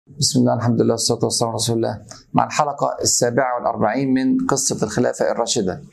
بسم الله الحمد لله والصلاة والسلام على رسول الله مع الحلقة السابعة والأربعين من قصة الخلافة الراشدة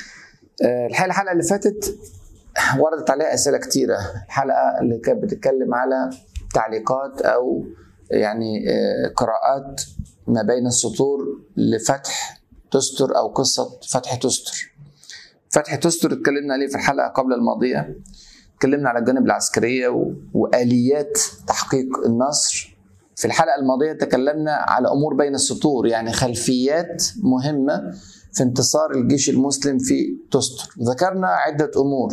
آه، الحقيقة الحلقة اللي فاتت وردت عليها أسئلة كتيرة الحلقة اللي كانت بتتكلم على تعليقات أو يعني آه، قراءات ما بين السطور لفتح تستر أو قصة فتح تستر فتح تستر اتكلمنا عليه في الحلقة قبل الماضية اتكلمنا على الجانب العسكرية و- وآليات تحقيق النصر في الحلقة الماضية تكلمنا على أمور بين السطور يعني خلفيات مهمة في انتصار الجيش المسلم في تستر ذكرنا عدة أمور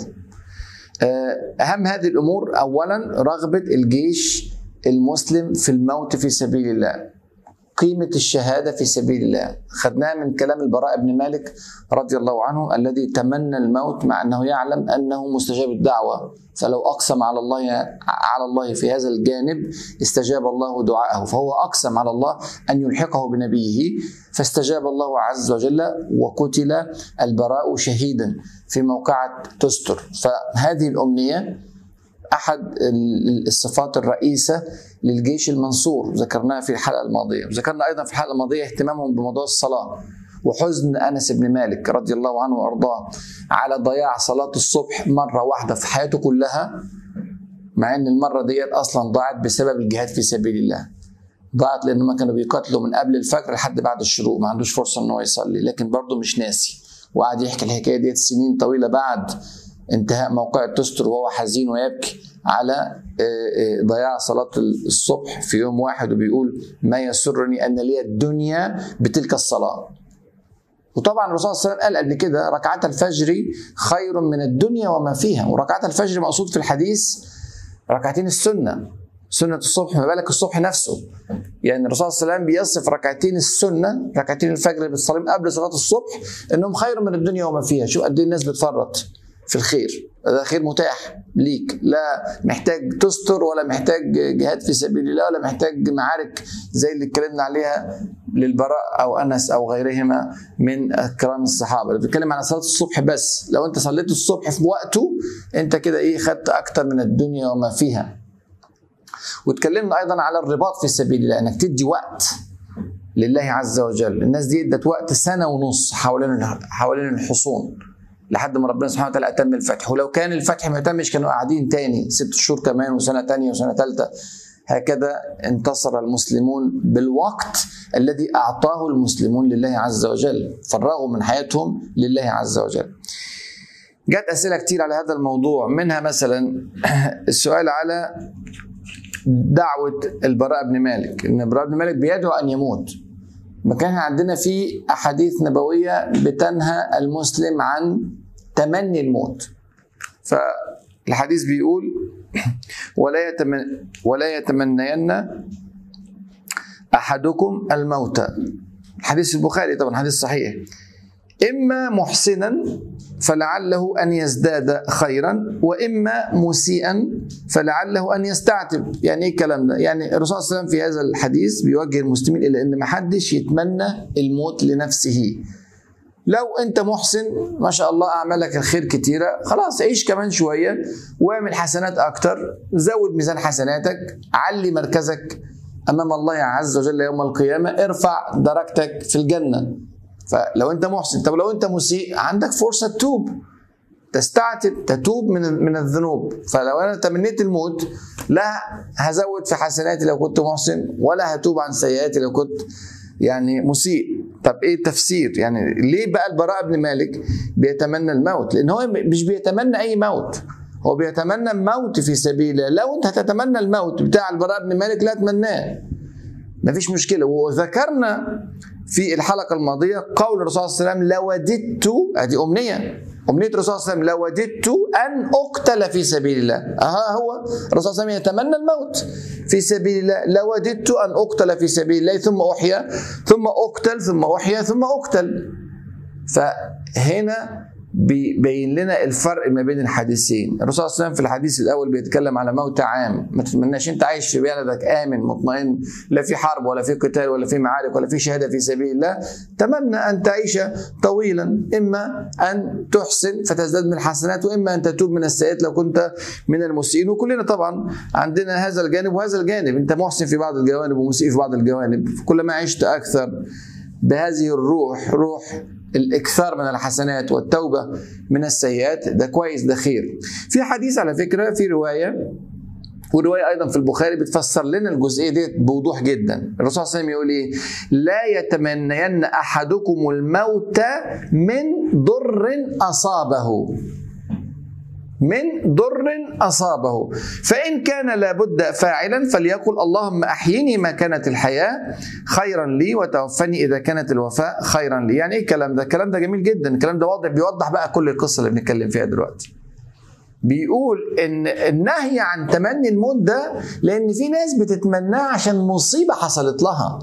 آه، أهم هذه الأمور أولا رغبة الجيش المسلم في الموت في سبيل الله قيمة الشهادة في سبيل الله خدناها من كلام البراء بن مالك رضي الله عنه الذي تمنى الموت مع أنه يعلم أنه مستجاب الدعوة فلو أقسم على الله على الله في هذا الجانب استجاب الله دعاءه فهو أقسم على الله أن يلحقه بنبيه فاستجاب الله عز وجل وقتل البراء شهيدا في موقعة تستر فهذه الأمنية احد ال- الصفات الرئيسه للجيش المنصور ذكرناها في الحلقه الماضيه وذكرنا ايضا في الحلقه الماضيه اهتمامهم بموضوع الصلاه وحزن انس بن مالك رضي الله عنه وارضاه على ضياع صلاه الصبح مره واحده في حياته كلها مع ان المره ديت اصلا ضاعت بسبب الجهاد في سبيل الله ضاعت لان ما كانوا بيقاتلوا من قبل الفجر لحد بعد الشروق ما عندوش فرصه ان هو يصلي لكن برضه مش ناسي وقعد يحكي الحكايه ديت سنين طويله بعد انتهاء موقع تستر وهو حزين ويبكي على آه، آه، ضياع صلاة الصبح في يوم واحد وبيقول ما يسرني أن لي الدنيا بتلك الصلاة وطبعا الرسول صلى الله عليه وسلم قال قبل كده ركعات الفجر خير من الدنيا وما فيها وركعات الفجر مقصود في الحديث ركعتين السنة سنة الصبح ما بالك الصبح نفسه يعني الرسول صلى الله عليه وسلم بيصف ركعتين السنة ركعتين الفجر اللي بتصليهم قبل صلاة الصبح انهم خير من الدنيا وما فيها شوف قد ايه الناس بتفرط في الخير ده خير متاح ليك لا محتاج تستر ولا محتاج جهاد في سبيل الله ولا محتاج معارك زي اللي اتكلمنا عليها للبراء او انس او غيرهما من كرام الصحابه اللي بيتكلم على صلاه الصبح بس لو انت صليت الصبح في وقته انت كده ايه خدت اكتر من الدنيا وما فيها واتكلمنا ايضا على الرباط في سبيل الله انك تدي وقت لله عز وجل الناس دي ادت وقت سنه ونص حوالين حوالين الحصون لحد ما ربنا سبحانه وتعالى اتم الفتح ولو كان الفتح ما تمش كانوا قاعدين تاني ست شهور كمان وسنه تانية وسنه ثالثه هكذا انتصر المسلمون بالوقت الذي اعطاه المسلمون لله عز وجل فرغوا من حياتهم لله عز وجل جت اسئله كتير على هذا الموضوع منها مثلا السؤال على دعوه البراء بن مالك ان البراء بن مالك بيدعو ان يموت ما كان عندنا في احاديث نبويه بتنهى المسلم عن تمني الموت فالحديث بيقول ولا يتمن ولا يتمنين احدكم الموت حديث البخاري طبعا حديث صحيح اما محسنا فلعله ان يزداد خيرا واما مسيئا فلعله ان يستعتب يعني ايه الكلام ده يعني الرسول صلى الله عليه وسلم في هذا الحديث بيوجه المسلمين الى ان ما حدش يتمنى الموت لنفسه لو انت محسن ما شاء الله اعمالك الخير كتيره خلاص عيش كمان شويه واعمل حسنات اكتر زود ميزان حسناتك علي مركزك امام الله عز وجل يوم القيامه ارفع درجتك في الجنه فلو انت محسن طب لو انت مسيء عندك فرصه تتوب تستعتب تتوب من من الذنوب فلو انا تمنيت الموت لا هزود في حسناتي لو كنت محسن ولا هتوب عن سيئاتي لو كنت يعني مسيء طب ايه التفسير يعني ليه بقى البراء بن مالك بيتمنى الموت لان هو مش بيتمنى اي موت هو بيتمنى الموت في سبيل الله لو انت هتتمنى الموت بتاع البراء بن مالك لا اتمناه مفيش مشكله وذكرنا في الحلقه الماضيه قول الرسول صلى الله عليه وسلم لوددت ادي امنيه امنيه الرسول صلى الله عليه وسلم لوددت ان اقتل في سبيل الله ها هو الرسول صلى الله عليه وسلم يتمنى الموت في سبيل الله لوددت ان اقتل في سبيل الله ثم احيا ثم اقتل ثم احيا ثم اقتل فهنا بيبين لنا الفرق ما بين الحديثين الرسول صلى الله عليه وسلم في الحديث الاول بيتكلم على موت عام ما تتمناش انت عايش في بلدك امن مطمئن لا في حرب ولا في قتال ولا في معارك ولا في شهاده في سبيل الله تمنى ان تعيش طويلا اما ان تحسن فتزداد من الحسنات واما ان تتوب من السيئات لو كنت من المسيئين وكلنا طبعا عندنا هذا الجانب وهذا الجانب انت محسن في بعض الجوانب ومسيء في بعض الجوانب كلما عشت اكثر بهذه الروح روح الاكثار من الحسنات والتوبه من السيئات ده كويس ده خير. في حديث على فكره في روايه وروايه ايضا في البخاري بتفسر لنا الجزئيه دي بوضوح جدا الرسول صلى الله عليه وسلم يقول ايه لا يتمنين احدكم الموت من ضر اصابه من ضر اصابه فان كان لابد فاعلا فليقل اللهم احيني ما كانت الحياه خيرا لي وتوفني اذا كانت الوفاء خيرا لي يعني ايه الكلام ده الكلام ده جميل جدا الكلام ده واضح بيوضح بقى كل القصه اللي بنتكلم فيها دلوقتي بيقول ان النهي عن تمني الموت ده لان في ناس بتتمناه عشان مصيبه حصلت لها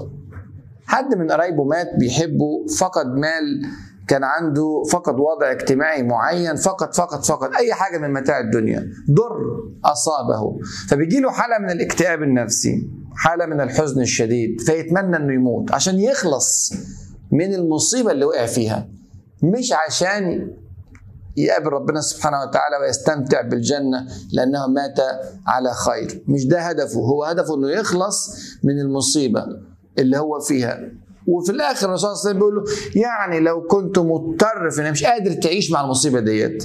حد من قرايبه مات بيحبه فقد مال كان عنده فقد وضع اجتماعي معين فقد فقد فقد اي حاجه من متاع الدنيا ضر اصابه فبيجي له حاله من الاكتئاب النفسي حاله من الحزن الشديد فيتمنى انه يموت عشان يخلص من المصيبه اللي وقع فيها مش عشان يقابل ربنا سبحانه وتعالى ويستمتع بالجنة لأنه مات على خير مش ده هدفه هو هدفه أنه يخلص من المصيبة اللي هو فيها وفي الاخر الرسول صلى الله عليه وسلم بيقول له يعني لو كنت مضطر في مش قادر تعيش مع المصيبه ديت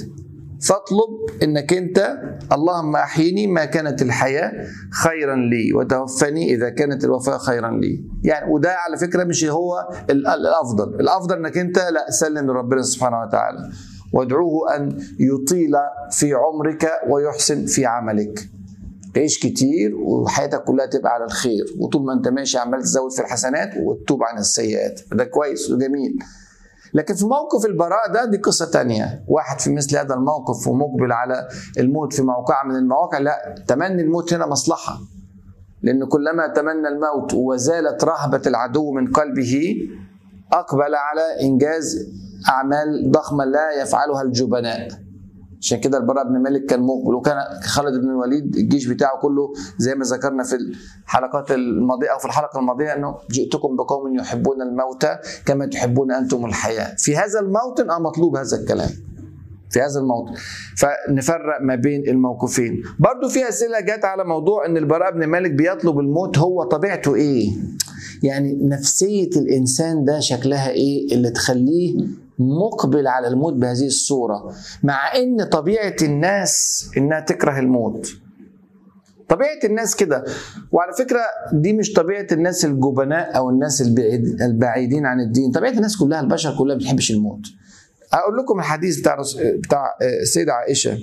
فاطلب انك انت اللهم احيني ما كانت الحياه خيرا لي وتوفني اذا كانت الوفاه خيرا لي يعني وده على فكره مش هو الافضل الافضل انك انت لا سلم لربنا سبحانه وتعالى وادعوه ان يطيل في عمرك ويحسن في عملك تعيش كتير وحياتك كلها تبقى على الخير وطول ما انت ماشي عمال تزود في الحسنات وتتوب عن السيئات ده كويس وجميل لكن في موقف البراء ده دي قصة تانية واحد في مثل هذا الموقف ومقبل على الموت في موقع من المواقع لا تمني الموت هنا مصلحة لأن كلما تمنى الموت وزالت رهبة العدو من قلبه أقبل على إنجاز أعمال ضخمة لا يفعلها الجبناء عشان كده البراء بن مالك كان مقبل وكان خالد بن الوليد الجيش بتاعه كله زي ما ذكرنا في الحلقات الماضيه او في الحلقه الماضيه انه جئتكم بقوم يحبون الموت كما تحبون انتم الحياه في هذا الموطن اه مطلوب هذا الكلام في هذا الموطن فنفرق ما بين الموقفين برضو في اسئله جت على موضوع ان البراء بن مالك بيطلب الموت هو طبيعته ايه يعني نفسيه الانسان ده شكلها ايه اللي تخليه مقبل على الموت بهذه الصوره مع ان طبيعه الناس انها تكره الموت طبيعه الناس كده وعلى فكره دي مش طبيعه الناس الجبناء او الناس البعيد البعيدين عن الدين طبيعه الناس كلها البشر كلها ما بتحبش الموت اقول لكم الحديث بتاع بتاع السيده عائشه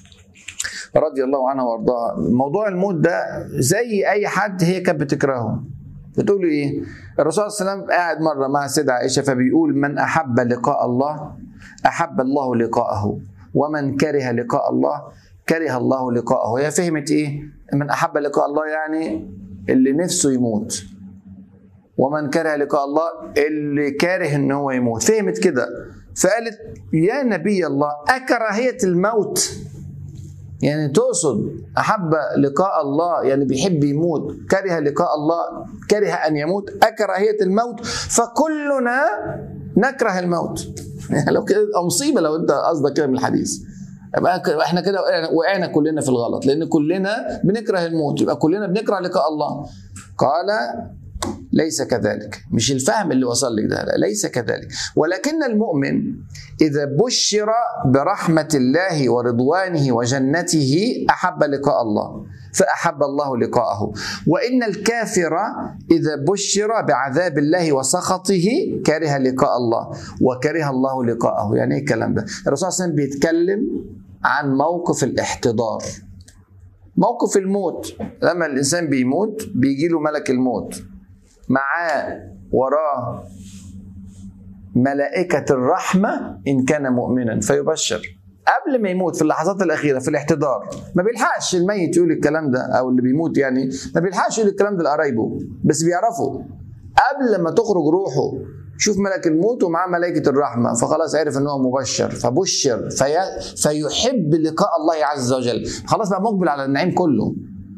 رضي الله عنها وارضاها موضوع الموت ده زي اي حد هي كانت بتكرهه بتقول ايه الرسول صلى الله عليه وسلم قاعد مره مع السيده عائشه فبيقول من احب لقاء الله احب الله لقاءه ومن كره لقاء الله كره الله لقاءه هي فهمت ايه من احب لقاء الله يعني اللي نفسه يموت ومن كره لقاء الله اللي كاره ان هو يموت فهمت كده فقالت يا نبي الله اكراهيه الموت يعني تقصد احب لقاء الله يعني بيحب يموت كره لقاء الله كره ان يموت اكراهيه الموت فكلنا نكره الموت يعني لو كده مصيبه لو انت قصدك كده من الحديث يبقى احنا كده وقعنا كلنا في الغلط لان كلنا بنكره الموت يبقى كلنا بنكره لقاء الله قال ليس كذلك مش الفهم اللي وصل لك ده لا ليس كذلك ولكن المؤمن إذا بشر برحمة الله ورضوانه وجنته أحب لقاء الله فأحب الله لقاءه وإن الكافر إذا بشر بعذاب الله وسخطه كره لقاء الله وكره الله لقاءه يعني إيه الكلام ده الرسول صلى الله عليه وسلم بيتكلم عن موقف الاحتضار موقف الموت لما الإنسان بيموت بيجي له ملك الموت معاه وراه ملائكة الرحمة إن كان مؤمنا فيبشر قبل ما يموت في اللحظات الأخيرة في الاحتضار ما بيلحقش الميت يقول الكلام ده أو اللي بيموت يعني ما بيلحقش يقول الكلام ده لقرايبه بس بيعرفوا قبل ما تخرج روحه شوف ملك الموت ومعاه ملائكة الرحمة فخلاص عرف ان هو مبشر فبشر في فيحب لقاء الله عز وجل خلاص بقى مقبل على النعيم كله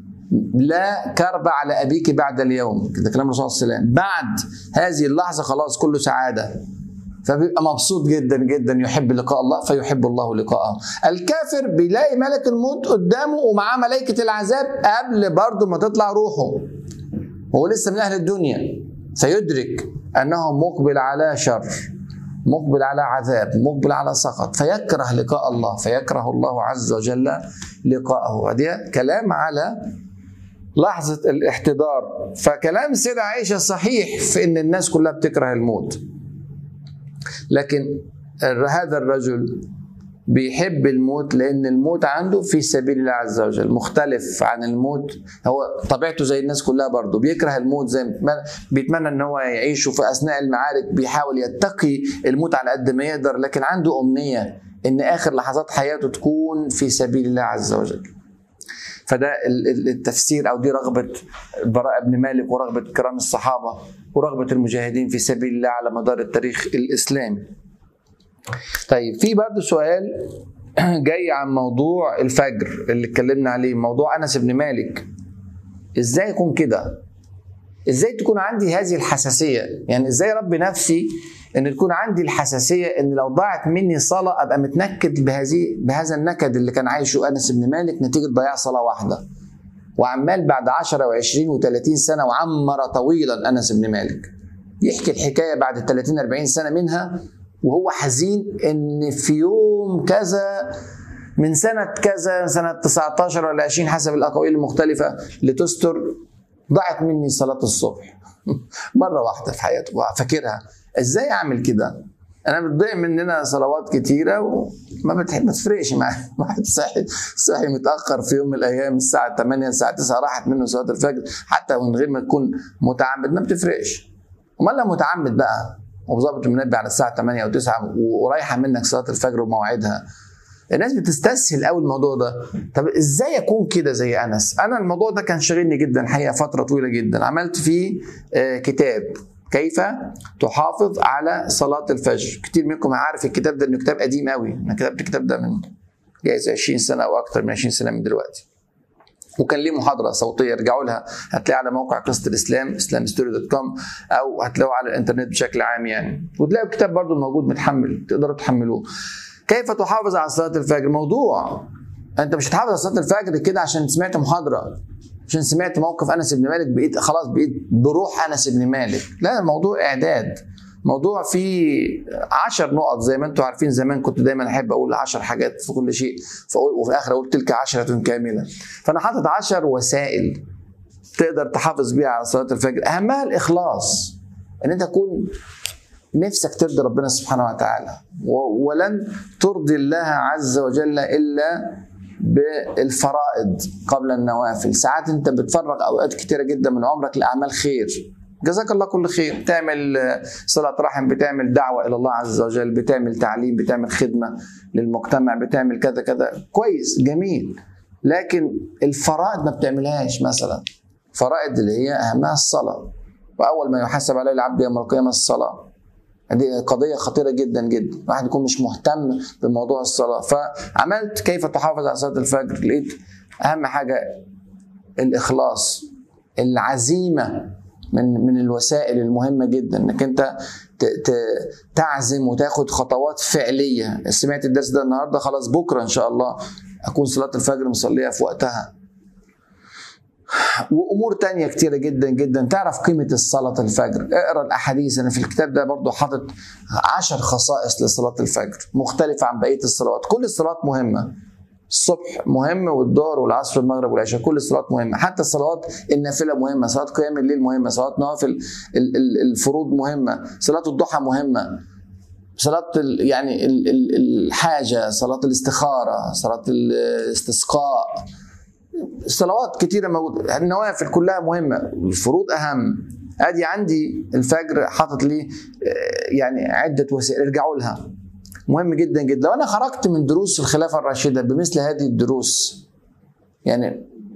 لا كرب على أبيك بعد اليوم كده كلام الرسول صلى الله عليه وسلم بعد هذه اللحظة خلاص كله سعادة فبيبقى مبسوط جدا جدا يحب لقاء الله فيحب الله لقاءه الكافر بيلاقي ملك الموت قدامه ومعاه ملائكة العذاب قبل برضه ما تطلع روحه هو لسه من أهل الدنيا فيدرك أنه مقبل على شر مقبل على عذاب مقبل على سخط فيكره لقاء الله فيكره الله عز وجل لقاءه وده كلام على لحظة الاحتضار فكلام السيدة عائشة صحيح في أن الناس كلها بتكره الموت لكن هذا الرجل بيحب الموت لان الموت عنده في سبيل الله عز وجل مختلف عن الموت هو طبيعته زي الناس كلها برضه بيكره الموت زي بيتمنى ان هو يعيش وفي اثناء المعارك بيحاول يتقي الموت على قد ما يقدر لكن عنده امنيه ان اخر لحظات حياته تكون في سبيل الله عز وجل فده التفسير او دي رغبه براء بن مالك ورغبه كرام الصحابه ورغبه المجاهدين في سبيل الله على مدار التاريخ الاسلامي. طيب في برضه سؤال جاي عن موضوع الفجر اللي اتكلمنا عليه موضوع انس بن مالك ازاي يكون كده ازاي تكون عندي هذه الحساسيه يعني ازاي ربي نفسي ان تكون عندي الحساسيه ان لو ضاعت مني صلاه ابقى متنكد بهذه بهذا النكد اللي كان عايشه انس بن مالك نتيجه ضياع صلاه واحده وعمال بعد 10 و20 و30 سنه وعمر طويلا انس بن مالك يحكي الحكايه بعد 30 40 سنه منها وهو حزين ان في يوم كذا من سنة كذا سنة 19 ولا 20 حسب الأقاويل المختلفة لتستر ضاعت مني صلاة الصبح مرة واحدة في حياته فاكرها ازاي اعمل كده؟ انا بتضيع مننا صلوات كتيره وما بتحب ما تفرقش معايا واحد صاحي صاحي متاخر في يوم من الايام الساعه 8 الساعه 9 راحت منه صلاه الفجر حتى من غير ما تكون متعمد ما بتفرقش امال لو متعمد بقى وظابط المنبه على الساعه 8 او 9 ورايحه منك صلاه الفجر وموعدها الناس بتستسهل قوي الموضوع ده طب ازاي اكون كده زي انس انا الموضوع ده كان شاغلني جدا حقيقه فتره طويله جدا عملت فيه كتاب كيف تحافظ على صلاة الفجر كتير منكم عارف الكتاب ده انه كتاب قديم قوي انا كتبت الكتاب ده من جايز 20 سنة او اكتر من 20 سنة من دلوقتي وكان ليه محاضرة صوتية ارجعوا لها هتلاقيها على موقع قصة الإسلام islamstory.com أو هتلاقوها على الإنترنت بشكل عام يعني وتلاقوا الكتاب برضو موجود متحمل تقدروا تحملوه كيف تحافظ على صلاة الفجر موضوع أنت مش هتحافظ على صلاة الفجر كده عشان سمعت محاضرة عشان سمعت موقف انس بن مالك بقيت خلاص بقيت بروح انس بن مالك لا الموضوع اعداد موضوع فيه عشر نقط زي ما انتم عارفين زمان كنت دايما احب اقول عشر حاجات في كل شيء فأقول وفي الاخر اقول تلك عشرة كاملة فانا حاطط عشر وسائل تقدر تحافظ بيها على صلاة الفجر اهمها الاخلاص ان انت تكون نفسك ترضي ربنا سبحانه وتعالى ولن ترضي الله عز وجل الا بالفرائض قبل النوافل ساعات انت بتفرغ اوقات كتيره جدا من عمرك لاعمال خير جزاك الله كل خير تعمل صلة رحم بتعمل دعوة إلى الله عز وجل بتعمل تعليم بتعمل خدمة للمجتمع بتعمل كذا كذا كويس جميل لكن الفرائض ما بتعملهاش مثلا فرائض اللي هي أهمها الصلاة وأول ما يحاسب عليه العبد يوم القيامة الصلاة دي قضية خطيرة جدا جدا الواحد يكون مش مهتم بموضوع الصلاة فعملت كيف تحافظ على صلاة الفجر لقيت أهم حاجة الإخلاص العزيمة من من الوسائل المهمة جدا انك انت تعزم وتاخد خطوات فعلية سمعت الدرس ده النهاردة خلاص بكرة ان شاء الله اكون صلاة الفجر مصليها في وقتها وامور تانية كتيره جدا جدا تعرف قيمه الصلاه الفجر اقرا الاحاديث انا في الكتاب ده برضو حاطط عشر خصائص لصلاه الفجر مختلفه عن بقيه الصلوات كل الصلوات مهمه الصبح مهم والظهر والعصر والمغرب والعشاء كل الصلوات مهمه حتى الصلوات النافله مهمه صلاه قيام الليل مهمه صلاه نوافل الفروض مهمه صلاه الضحى مهمه صلاة يعني الحاجة صلاة الاستخارة صلاة الاستسقاء صلوات كتيره موجوده النوافل كلها مهمه الفروض اهم ادي عندي الفجر حاطط لي يعني عده وسائل ارجعوا لها مهم جدا جدا لو انا خرجت من دروس الخلافه الراشده بمثل هذه الدروس يعني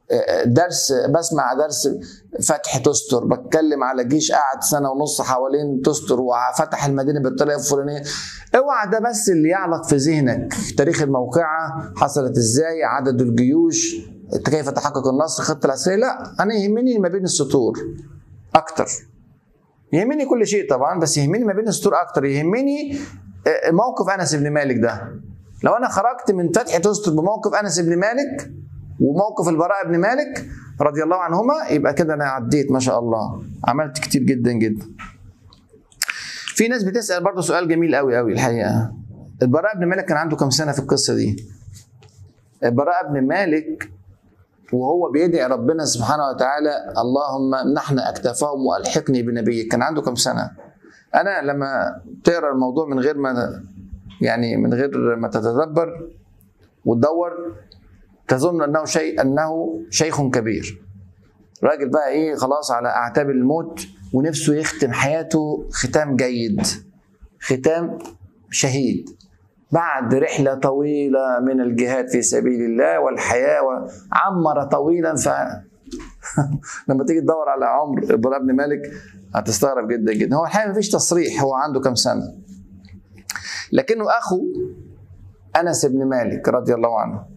درس بسمع درس فتح تستر بتكلم على جيش قعد سنه ونص حوالين تستر وفتح المدينه بالطريقه الفلانيه اوعى ده بس اللي يعلق في ذهنك تاريخ الموقعه حصلت ازاي عدد الجيوش كيف تحقق النصر الخطه العسكريه لا انا يهمني ما بين السطور اكتر يهمني كل شيء طبعا بس يهمني ما بين السطور اكتر يهمني موقف انس بن مالك ده لو انا خرجت من فتح تستر بموقف انس بن مالك وموقف البراء بن مالك رضي الله عنهما يبقى كده انا عديت ما شاء الله عملت كتير جدا جدا في ناس بتسال برضه سؤال جميل قوي قوي الحقيقه البراء بن مالك كان عنده كم سنه في القصه دي البراء بن مالك وهو بيدعي ربنا سبحانه وتعالى اللهم امنحن اكتافهم والحقني بنبيك كان عنده كم سنه انا لما تقرا الموضوع من غير ما يعني من غير ما تتدبر وتدور تظن انه شيء انه شيخ كبير راجل بقى ايه خلاص على اعتاب الموت ونفسه يختم حياته ختام جيد ختام شهيد بعد رحله طويله من الجهاد في سبيل الله والحياه وعمر طويلا ف لما تيجي تدور على عمر ابراهيم بن مالك هتستغرب جدا جدا هو الحقيقه مفيش تصريح هو عنده كم سنه لكنه اخو انس بن مالك رضي الله عنه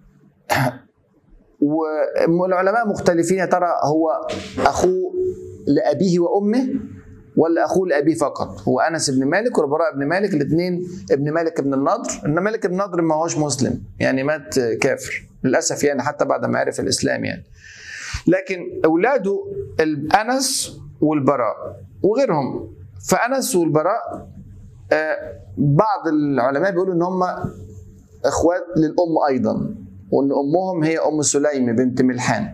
والعلماء مختلفين يا ترى هو اخوه لابيه وامه ولا اخوه لابيه فقط هو انس بن مالك والبراء بن مالك الاثنين ابن مالك بن النضر ان مالك بن النضر ما هوش مسلم يعني مات كافر للاسف يعني حتى بعد ما عرف الاسلام يعني لكن اولاده انس والبراء وغيرهم فانس والبراء بعض العلماء بيقولوا ان هم اخوات للام ايضا وان امهم هي ام سليم بنت ملحان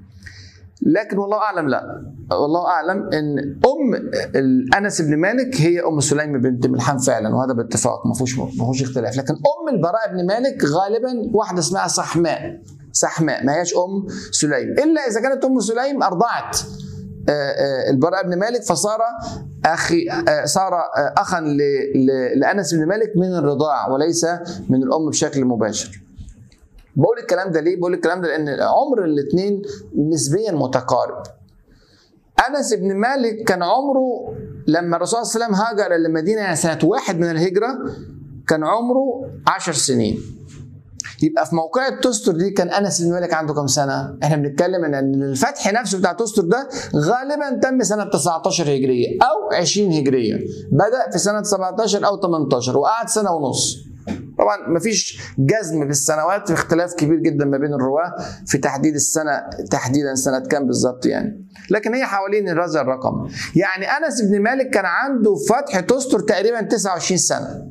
لكن والله اعلم لا والله اعلم ان ام انس بن مالك هي ام سليم بنت ملحان فعلا وهذا باتفاق ما فيهوش ما فيهوش اختلاف لكن ام البراء بن مالك غالبا واحده اسمها صحماء صحماء ما هياش ام سليم الا اذا كانت ام سليم ارضعت البراء بن مالك فصار اخي صار اخا لانس بن مالك من الرضاع وليس من الام بشكل مباشر. بقول الكلام ده ليه؟ بقول الكلام ده لان عمر الاثنين نسبيا متقارب. انس بن مالك كان عمره لما الرسول صلى الله عليه وسلم هاجر للمدينه سنه واحد من الهجره كان عمره عشر سنين. يبقى في موقعة تستر دي كان انس بن مالك عنده كام سنه؟ احنا بنتكلم ان الفتح نفسه بتاع تستر ده غالبا تم سنه 19 هجريه او 20 هجريه. بدا في سنه 17 او 18 وقعد سنه ونص. طبعا مفيش جزم بالسنوات في اختلاف كبير جدا ما بين الرواه في تحديد السنه تحديدا سنه كام بالظبط يعني لكن هي حوالين هذا الرقم يعني انس بن مالك كان عنده فتح تستر تقريبا 29 سنه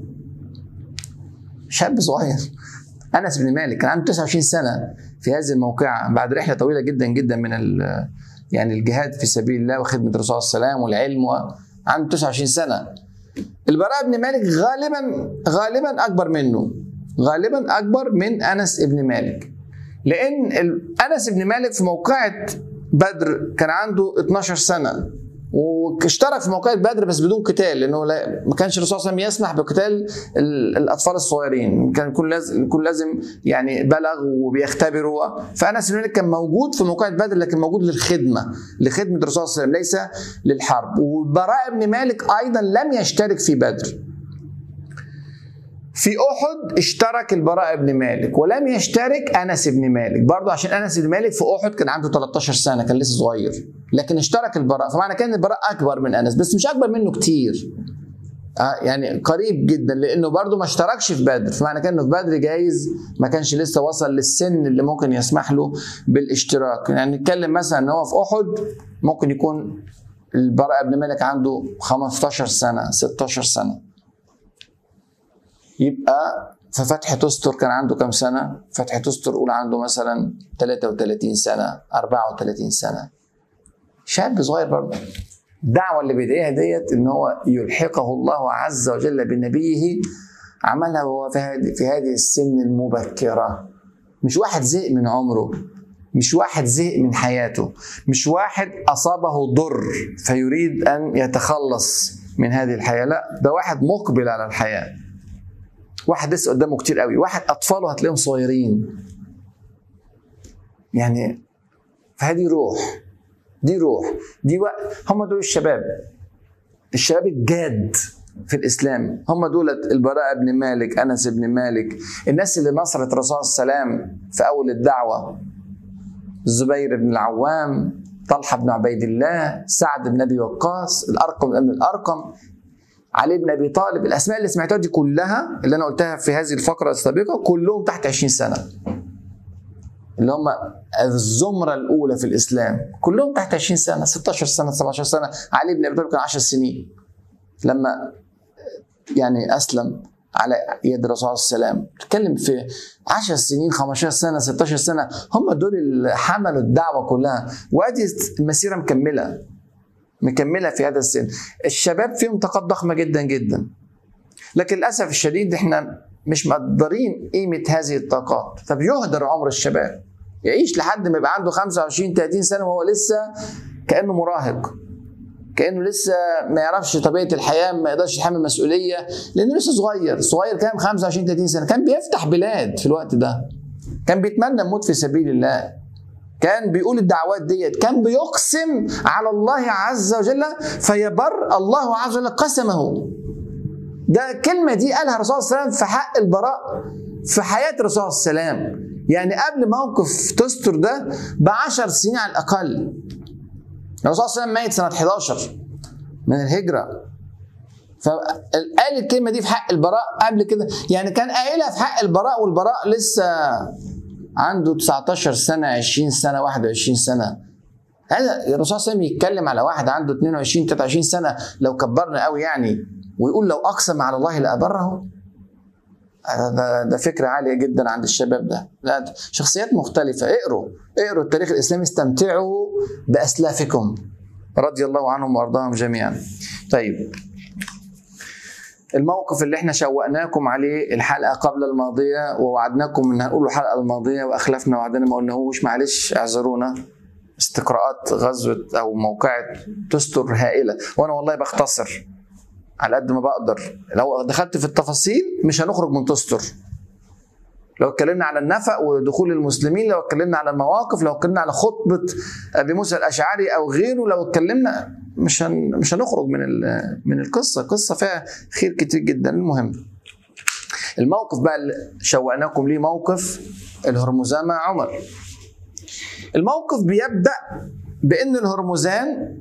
شاب صغير انس بن مالك كان عنده 29 سنه في هذه الموقعه بعد رحله طويله جدا جدا من يعني الجهاد في سبيل الله وخدمه الرسول صلى الله عليه وسلم والعلم عنده 29 سنه البراء بن مالك غالبا غالبا اكبر منه غالبا اكبر من انس بن مالك لان انس بن مالك في موقعه بدر كان عنده 12 سنه واشترك في موقعة بدر بس بدون قتال لانه لا ما كانش الرسول صلى الله عليه وسلم يسمح بقتال الاطفال الصغيرين كان يكون لازم يكون لازم يعني بلغ وبيختبروا فانس بن مالك كان موجود في موقعة بدر لكن موجود للخدمه لخدمه الرسول صلى الله عليه وسلم ليس للحرب وبراء بن مالك ايضا لم يشترك في بدر في احد اشترك البراء بن مالك ولم يشترك انس بن مالك برضه عشان انس بن مالك في احد كان عنده 13 سنه كان لسه صغير لكن اشترك البراء فمعنى كان البراء اكبر من انس بس مش اكبر منه كتير آه يعني قريب جدا لانه برضه ما اشتركش في بدر فمعنى كان انه في بدر جايز ما كانش لسه وصل للسن اللي ممكن يسمح له بالاشتراك يعني نتكلم مثلا ان هو في احد ممكن يكون البراء بن مالك عنده 15 سنه 16 سنه يبقى في فتح تستر كان عنده كام سنة؟ فتح تستر قول عنده مثلا 33 سنة 34 سنة شاب صغير برضه الدعوة اللي بيدعيها ديت ان هو يلحقه الله عز وجل بنبيه عملها وهو في هذه في هذه السن المبكرة مش واحد زهق من عمره مش واحد زهق من حياته مش واحد أصابه ضر فيريد أن يتخلص من هذه الحياة لا ده واحد مقبل على الحياة واحد لسه قدامه كتير قوي واحد اطفاله هتلاقيهم صغيرين يعني فهذه روح دي روح دي وقت هم دول الشباب الشباب الجاد في الاسلام هم دول البراء بن مالك انس بن مالك الناس اللي نصرت الرسول صلى الله عليه وسلم في اول الدعوه الزبير بن العوام طلحه بن عبيد الله سعد بن ابي وقاص الارقم بن الارقم علي بن ابي طالب الاسماء اللي سمعتها دي كلها اللي انا قلتها في هذه الفقره السابقه كلهم تحت 20 سنه اللي هم الزمرة الأولى في الإسلام كلهم تحت 20 سنة 16 سنة 17 سنة علي بن أبي طالب كان 10 سنين لما يعني أسلم على يد الرسول صلى الله عليه وسلم تتكلم في 10 سنين 15 سنة 16 سنة هم دول اللي حملوا الدعوة كلها وادي المسيرة مكملة مكملة في هذا السن الشباب فيهم طاقات ضخمة جدا جدا لكن للأسف الشديد احنا مش مقدرين قيمة هذه الطاقات فبيهدر عمر الشباب يعيش لحد ما يبقى عنده 25 30 سنة وهو لسه كأنه مراهق كأنه لسه ما يعرفش طبيعة الحياة ما يقدرش يتحمل مسؤولية لأنه لسه صغير صغير كام 25 30 سنة كان بيفتح بلاد في الوقت ده كان بيتمنى الموت في سبيل الله كان بيقول الدعوات ديت كان بيقسم على الله عز وجل فيبر الله عز وجل قسمه ده الكلمة دي قالها الرسول صلى الله عليه وسلم في حق البراء في حياة الرسول صلى الله عليه وسلم يعني قبل موقف تستر ده بعشر سنين على الأقل الرسول صلى الله عليه وسلم ميت سنة 11 من الهجرة فقال الكلمة دي في حق البراء قبل كده يعني كان قايلها في حق البراء والبراء لسه عنده 19 سنة 20 سنة 21 سنة هذا الرسول صلى الله عليه وسلم يتكلم على واحد عنده 22 23 سنة لو كبرنا قوي يعني ويقول لو اقسم على الله لابره ده, ده فكرة عالية جدا عند الشباب ده لا شخصيات مختلفة اقروا اقروا التاريخ الإسلامي استمتعوا بأسلافكم رضي الله عنهم وأرضاهم جميعا طيب الموقف اللي احنا شوقناكم عليه الحلقة قبل الماضية ووعدناكم ان هنقول الحلقة الماضية واخلفنا وعدنا ما قلناهوش معلش اعذرونا استقراءات غزوة او موقعة تستر هائلة وانا والله بختصر على قد ما بقدر لو دخلت في التفاصيل مش هنخرج من تستر لو اتكلمنا على النفق ودخول المسلمين لو اتكلمنا على المواقف لو اتكلمنا على خطبه ابي موسى الاشعري او غيره لو اتكلمنا مش هن مش هنخرج من من القصه قصه فيها خير كتير جدا المهم الموقف بقى اللي شوقناكم ليه موقف الهرمزان مع عمر الموقف بيبدا بان الهرمزان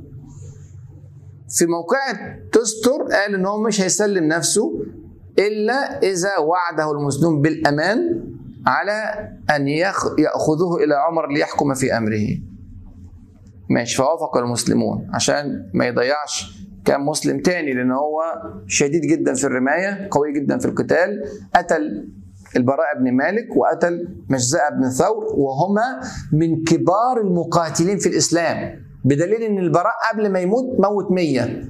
في موقعة تستر قال ان هو مش هيسلم نفسه الا اذا وعده المسلمون بالامان على ان ياخذوه الى عمر ليحكم في امره. ماشي فوافق المسلمون عشان ما يضيعش كان مسلم تاني لان هو شديد جدا في الرمايه قوي جدا في القتال قتل البراء بن مالك وقتل مجزاء بن ثور وهما من كبار المقاتلين في الاسلام بدليل ان البراء قبل ما يموت موت مية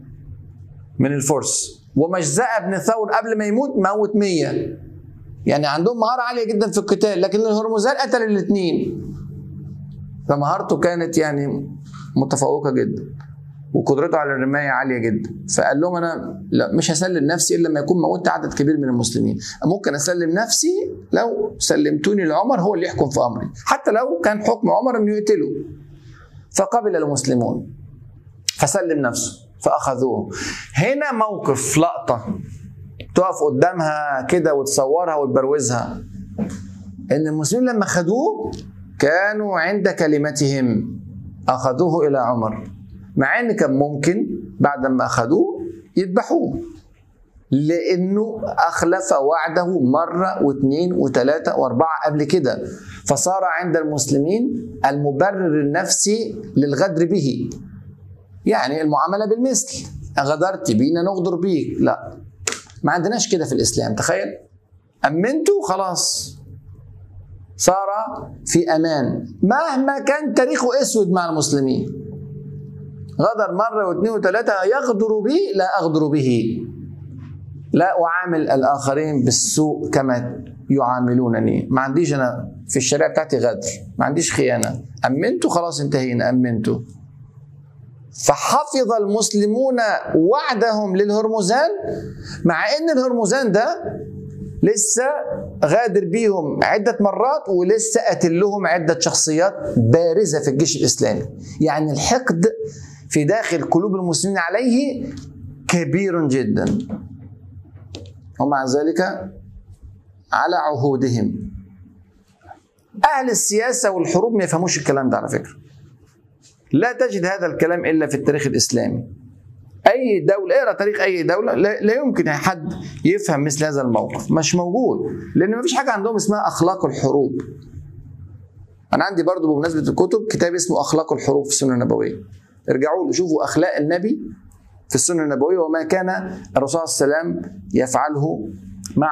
من الفرس ومجزاء بن ثور قبل ما يموت موت مية يعني عندهم مهارة عالية جدا في القتال لكن الهرمزان قتل الاثنين فمهارته كانت يعني متفوقة جدا وقدرته على الرماية عالية جدا فقال لهم أنا لا مش هسلم نفسي إلا لما يكون موت عدد كبير من المسلمين ممكن أسلم نفسي لو سلمتوني لعمر هو اللي يحكم في أمري حتى لو كان حكم عمر أنه يقتله فقبل المسلمون فسلم نفسه فأخذوه هنا موقف لقطة تقف قدامها كده وتصورها وتبروزها ان المسلمين لما خدوه كانوا عند كلمتهم اخذوه الى عمر مع ان كان ممكن بعد ما اخذوه يذبحوه لانه اخلف وعده مره واثنين وثلاثه واربعه قبل كده فصار عند المسلمين المبرر النفسي للغدر به يعني المعامله بالمثل غدرت بينا نغدر بيك لا ما عندناش كده في الاسلام تخيل امنته خلاص صار في امان مهما كان تاريخه اسود مع المسلمين غدر مره واثنين وثلاثه يغدر بي لا اغدر به لا اعامل الاخرين بالسوء كما يعاملونني ما عنديش انا في الشريعه بتاعتي غدر ما عنديش خيانه امنته خلاص انتهينا امنته فحفظ المسلمون وعدهم للهرمزان مع ان الهرمزان ده لسه غادر بيهم عدة مرات ولسه قاتل لهم عدة شخصيات بارزة في الجيش الإسلامي يعني الحقد في داخل قلوب المسلمين عليه كبير جدا ومع ذلك على عهودهم أهل السياسة والحروب ما يفهموش الكلام ده على فكرة لا تجد هذا الكلام إلا في التاريخ الإسلامي اي دوله اقرا تاريخ اي دوله لا, لا يمكن حد يفهم مثل هذا الموقف مش موجود لان ما فيش حاجه عندهم اسمها اخلاق الحروب انا عندي برضو بمناسبه الكتب كتاب اسمه اخلاق الحروب في السنه النبويه ارجعوا له شوفوا اخلاق النبي في السنه النبويه وما كان الرسول صلى الله عليه وسلم يفعله مع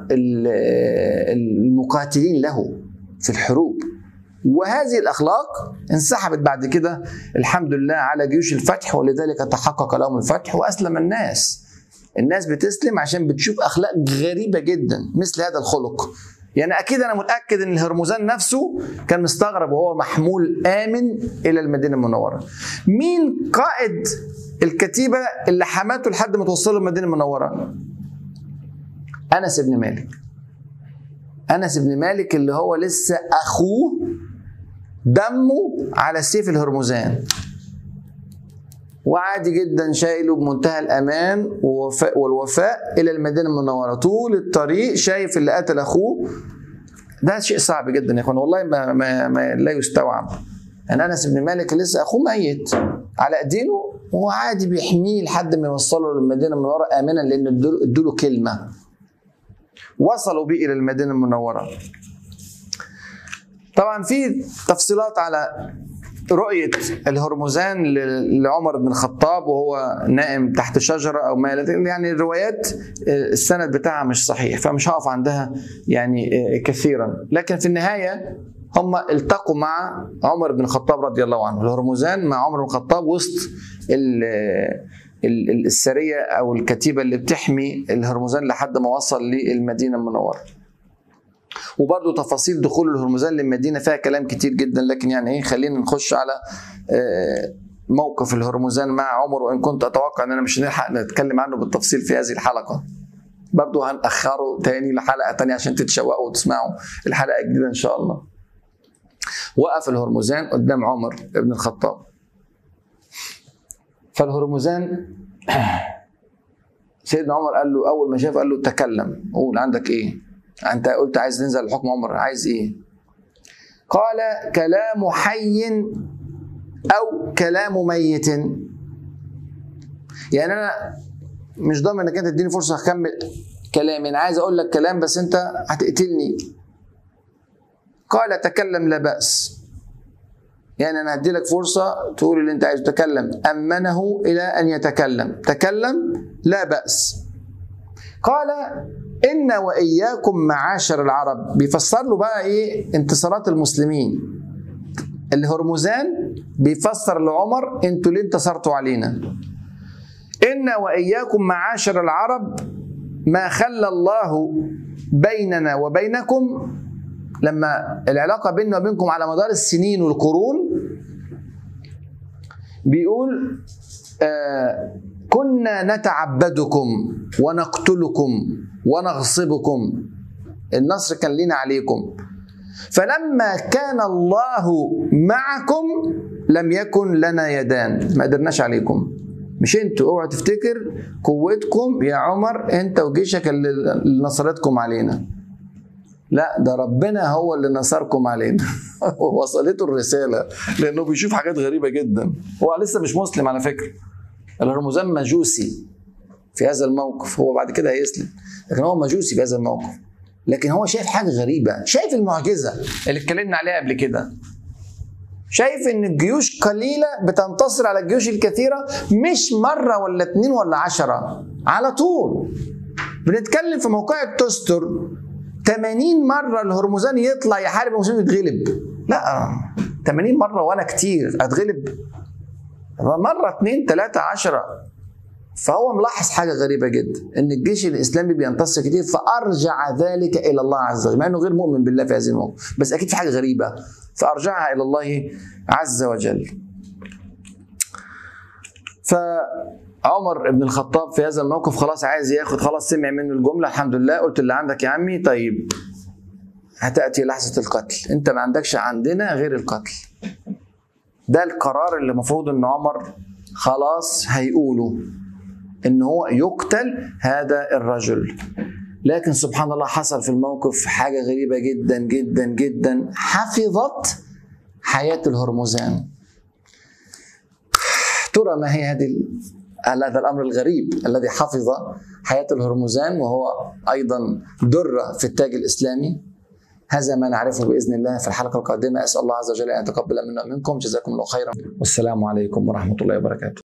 المقاتلين له في الحروب وهذه الاخلاق انسحبت بعد كده الحمد لله على جيوش الفتح ولذلك تحقق لهم الفتح واسلم الناس الناس بتسلم عشان بتشوف اخلاق غريبه جدا مثل هذا الخلق يعني اكيد انا متاكد ان الهرمزان نفسه كان مستغرب وهو محمول امن الى المدينه المنوره مين قائد الكتيبه اللي حماته لحد ما توصله المدينه المنوره انس بن مالك انس بن مالك اللي هو لسه اخوه دمه على سيف الهرمزان وعادي جدا شايله بمنتهى الامان ووفاء والوفاء الى المدينه المنوره طول الطريق شايف اللي قتل اخوه ده شيء صعب جدا يا اخوان والله ما, ما, ما لا يستوعب يعني انس بن مالك لسه اخوه ميت على ايدينه وهو عادي بيحميه لحد ما يوصله للمدينه المنوره امنا لان ادوا له كلمه وصلوا بيه الى المدينه المنوره طبعا في تفصيلات على رؤية الهرمزان لعمر بن الخطاب وهو نائم تحت شجرة أو ما يعني الروايات السند بتاعها مش صحيح فمش هقف عندها يعني كثيرا لكن في النهاية هم التقوا مع عمر بن الخطاب رضي الله عنه الهرمزان مع عمر بن الخطاب وسط السرية أو الكتيبة اللي بتحمي الهرمزان لحد ما وصل للمدينة المنورة وبرضه تفاصيل دخول الهرمزان للمدينه فيها كلام كتير جدا لكن يعني ايه خلينا نخش على موقف الهرمزان مع عمر وان كنت اتوقع ان انا مش هنلحق نتكلم عنه بالتفصيل في هذه الحلقه برضه هنأخره تاني لحلقه تانية عشان تتشوقوا وتسمعوا الحلقه الجديده ان شاء الله وقف الهرمزان قدام عمر بن الخطاب فالهرمزان سيدنا عمر قال له اول ما شاف قال له تكلم قول عندك ايه انت قلت عايز تنزل الحكم عمر عايز ايه قال كلام حي او كلام ميت يعني انا مش ضامن انك انت تديني فرصه اكمل كلامي انا عايز اقول لك كلام بس انت هتقتلني قال تكلم لا باس يعني انا هدي لك فرصه تقول اللي انت عايزه تكلم امنه الى ان يتكلم تكلم لا باس قال إن وإياكم معاشر العرب بيفسر له بقى إيه انتصارات المسلمين الهرمزان بيفسر لعمر انتوا ليه انتصرتوا علينا إن وإياكم معاشر العرب ما خلى الله بيننا وبينكم لما العلاقة بيننا وبينكم على مدار السنين والقرون بيقول آه كنا نتعبدكم ونقتلكم ونغصبكم النصر كان لنا عليكم فلما كان الله معكم لم يكن لنا يدان ما قدرناش عليكم مش انتوا اوعوا تفتكر قوتكم يا عمر انت وجيشك اللي نصرتكم علينا لا ده ربنا هو اللي نصركم علينا وصلته الرساله لانه بيشوف حاجات غريبه جدا هو لسه مش مسلم على فكره الهرمزان مجوسي في هذا الموقف هو بعد كده هيسلم لكن هو مجوسي في هذا الموقف لكن هو شايف حاجه غريبه شايف المعجزه اللي اتكلمنا عليها قبل كده شايف ان الجيوش قليله بتنتصر على الجيوش الكثيره مش مره ولا اتنين ولا عشرة على طول بنتكلم في موقع تستر 80 مره الهرمزان يطلع يحارب المسلمين يتغلب لا 80 مره ولا كتير اتغلب مره اتنين تلاته عشرة فهو ملاحظ حاجه غريبه جدا ان الجيش الاسلامي بينتصر كتير فارجع ذلك الى الله عز وجل مع انه غير مؤمن بالله في هذه الموقف بس اكيد في حاجه غريبه فارجعها الى الله عز وجل فعمر بن الخطاب في هذا الموقف خلاص عايز ياخد خلاص سمع منه الجمله الحمد لله قلت اللي عندك يا عمي طيب هتأتي لحظة القتل أنت ما عندكش عندنا غير القتل ده القرار اللي المفروض ان عمر خلاص هيقوله ان هو يقتل هذا الرجل لكن سبحان الله حصل في الموقف حاجة غريبة جدا جدا جدا حفظت حياة الهرمزان ترى ما هي هذه هذا الامر الغريب الذي حفظ حياه الهرمزان وهو ايضا دره في التاج الاسلامي هذا ما نعرفه باذن الله في الحلقه القادمه اسال الله عز وجل ان يتقبل منا ومنكم جزاكم الله خيرا والسلام عليكم ورحمه الله وبركاته